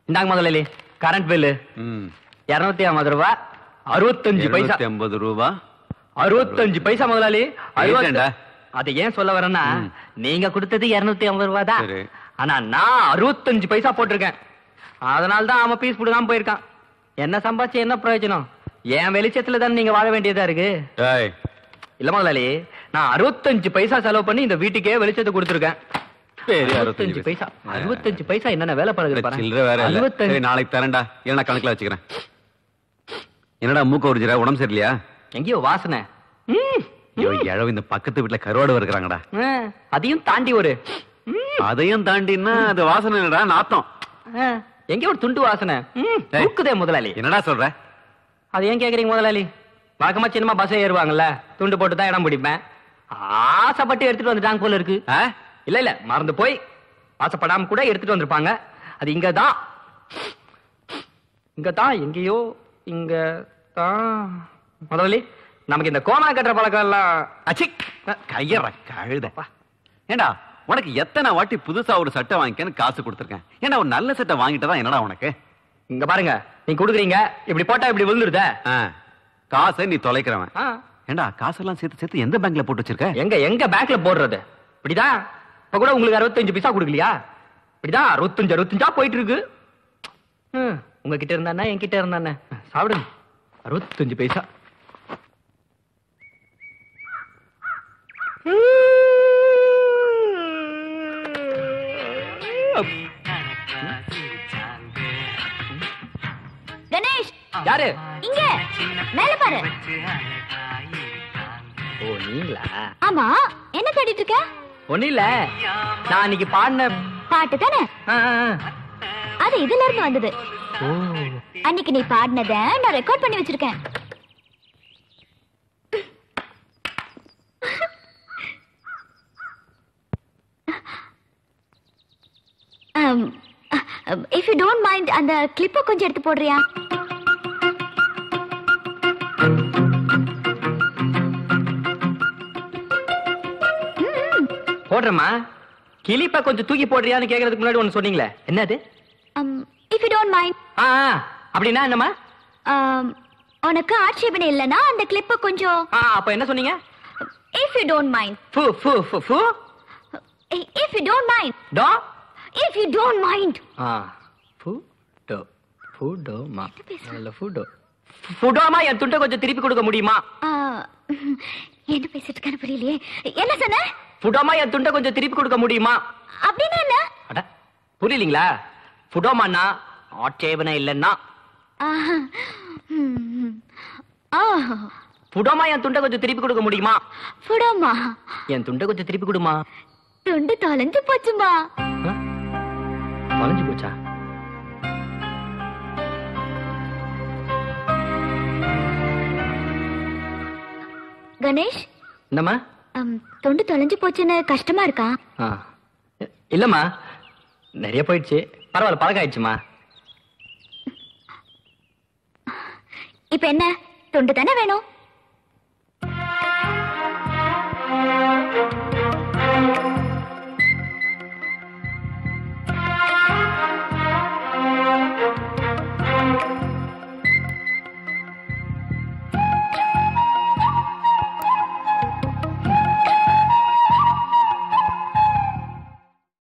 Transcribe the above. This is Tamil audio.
இந்தாங்க முதலாளி கரண்ட் பில்லு ம் இருநூத்தி ஐம்பது ரூபா அறுபத்தஞ்சு பைசா இருநூத்தி ஐம்பது ரூபா அறுபத்தஞ்சு பைசா முதலாளி அறுபத்த- ஏன்டா? அது ஏன் சொல்ல வரேன்னா ம். நீங்க கொடுத்தது இருநூத்தி ஐம்பது ரூபா தான் சரி. ஆனா நான் அறுபத்தஞ்சு பைசா போட்டிருக்கேன் அதனால தான் அவன் பீஸ் போடாம போயிருக்கான் என்ன சம்பாதிச்சு என்ன பிரயோஜனம் என் வெளிச்சத்துல தான் நீங்க வாழ வேண்டியதா இருக்கு டேய் இல்ல முதலாளி நான் அறுபத்தஞ்சு பைசா செலவு பண்ணி இந்த வீட்டுக்கே வெளிச்சத்தை கொடுத்துருக்கேன் சரி அறுபத்தஞ்சு பைசா அறுபத்தஞ்சு பைசா என்னென்ன வேலை பழகுது பாருங்க. சில்லற வேற இல்ல அறுபத்தஞ்சு சரி நாளைக்கு தரேன்டா இல்ல கணக்குல வச்சுக்கிறேன் என்னடா மூக்க உரிஞ்சிர உடம்பு சரியில்லையா எங்கேயோ வாசனை ம், ஐயோ இழவு இந்த பக்கத்து வீட்டுல கருவாடு வருகிறாங்கடா ஆ, அதையும் தாண்டி ஒரு ம், அதையும் தாண்டின்னா அது வாசனை இல்லடா நாத்தம் ஆ, எங்கேயோ ஒரு துண்டு வாசனை ம், டேய். தூக்குதே முதலாளி என்னடா சொல்ற அது ஏன் கேக்குறீங்க முதலாளி வழக்கமா சின்னமா பஸ் ஏறுவாங்கல்ல துண்டு போட்டு தான் இடம் பிடிப்பேன் ஆசைப்பட்டு எடுத்துட்டு வந்துட்டாங்க போல இருக்கு ஆ? இல்ல இல்ல மறந்து போய் ஆசைப்படாம கூட எடுத்துட்டு வந்திருப்பாங்க அது இங்க தான் இங்க தான் எங்கேயோ இங்க தான் முதலாளி நமக்கு இந்த கோமண கட்டுற பழக்கம் எல்லாம் அச்சி கையற கழுதப்பா ஏண்டா உனக்கு எத்தனை வாட்டி புதுசா ஒரு சட்டை வாங்கிக்கன்னு காசு கொடுத்துருக்கேன் ஏண்டா ஒரு நல்ல சட்டை வாங்கிட்டதா என்னடா உனக்கு இங்க பாருங்க நீங்க குடுக்குறீங்க இப்படி போட்டா இப்படி விழுந்துருதே ஆ, காசை நீ தொலைக்கிறவன் ஆ, ஏண்டா காசெல்லாம் சேர்த்து சேர்த்து எந்த பேங்க்ல போட்டு வச்சிருக்க எங்க எங்க பேங்க்ல போடுறது இப்படிதான் இப்ப கூட உங்களுக்கு அறுபத்தஞ்சு பைசா கொடுக்கலையா இப்படிதான் அறுபத்தஞ்சு அறுபத்தஞ்சா போயிட்டு இருக்கு ம், உங்ககிட்ட இருந்தானே என்கிட்ட இருந்தானே சாப்பிடுங்க அறுபத்தஞ்சு பைசா கணேஷ் யாரு இங்க மேல பாரு ஓ நீங்களா ஆமா என்ன தேடிட்டு இருக்க ஒண்ணு இல்ல நான் அன்னைக்கு பாடின பாட்டு தானே ஆ, ஆ, ஆ. அது இதுல இருந்து வந்தது ஓ அன்னைக்கு நீ பாடினத நான் ரெக்கார்ட் பண்ணி வச்சிருக்கேன் இஃப் யூ டோன்ட் மைண்ட் அந்த கிளிப்பை கொஞ்சம் எடுத்து போடுறியா போடுறேம்மா கிளிப்ப கொஞ்சம் தூக்கி போடுறியான்னு கேக்குறதுக்கு முன்னாடி ஒண்ணு சொன்னீங்களே என்னது இஃப் யூ டோன்ட் மைண்ட் ஆ ஆ, அப்படின்னா என்னம்மா உனக்கு ஆட்சேபனை இல்லைன்னா அந்த கிளிப்பை கொஞ்சம் ஆ அப்ப என்ன சொன்னீங்க இஃப் யூ டோன்ட் மைண்ட் ஃபு ஃபு ஃபு ஃபு இஃப் யூ டோன்ட் மைண்ட் டோ இஃப் யூ டோன்ட் மைண்ட் ஆ ஃபு டோ ஃபு டோ மா இல்ல ஃபு டோ ஃபுடோமா என் துண்டை கொஞ்சம் திருப்பி கொடுக்க முடியுமா என்ன பேசிட்டு இருக்காரு புரியலையே என்ன சொன்ன ஃபுடோமா என் துண்டை கொஞ்சம் திருப்பி கொடுக்க முடியுமா அப்படின்னா என்ன அட புரியலீங்களா ஃபுடோமான்னா ஆட்சேபனை இல்லைன்னா ஆஹ். ம். ஆ ஃபுடோமா என் துண்டை கொஞ்சம் திருப்பி கொடுக்க முடியுமா புடமா என் துண்டை கொஞ்சம் திருப்பி கொடுமா துண்டு தொலைஞ்சு போச்சுமா ஆ? தொலைஞ்சு போச்சா கணேஷ் என்னம்மா அம், தொண்டு தொலைஞ்சு போச்சுன்னு கஷ்டமா இருக்கா ஆ இ- இல்லம்மா நிறைய போயிடுச்சு பரவாயில்ல பழக்கம் ஆயிடுச்சுமா இப்ப என்ன தொண்டு தானே வேணும்